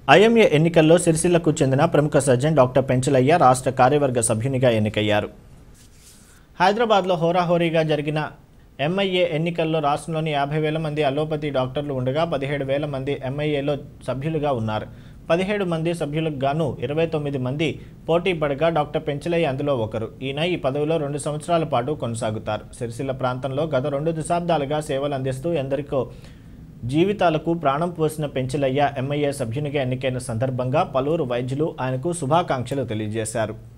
IMA ఎన్నికల్లో సిరిసిల్లకు చెందిన ప్రముఖ సర్జన్ డాక్టర్ పెంచలయ్య రాష్ట్ర కార్యవర్గ సభ్యునిగా ఎన్నికయ్యారు హైదరాబాద్లో హోరాహోరీగా జరిగిన ఎంఐఏ ఎన్నికల్లో రాష్ట్రంలోని యాభై వేల మంది అలోపతి డాక్టర్లు ఉండగా పదిహేడు వేల మంది ఎంఐఏలో సభ్యులుగా ఉన్నారు పదిహేడు మంది సభ్యులకు గాను ఇరవై తొమ్మిది మంది పోటీ పడగా డాక్టర్ పెంచలయ్య అందులో ఒకరు ఈయన ఈ పదవిలో రెండు సంవత్సరాల పాటు కొనసాగుతారు సిరిసిల్ల ప్రాంతంలో గత రెండు దశాబ్దాలుగా సేవలు అందిస్తూ ఎందరికో జీవితాలకు ప్రాణం పోసిన పెంచలయ్య ఎంఐఏ సభ్యునిగా ఎన్నికైన సందర్భంగా పలువురు వైద్యులు ఆయనకు శుభాకాంక్షలు తెలియజేశారు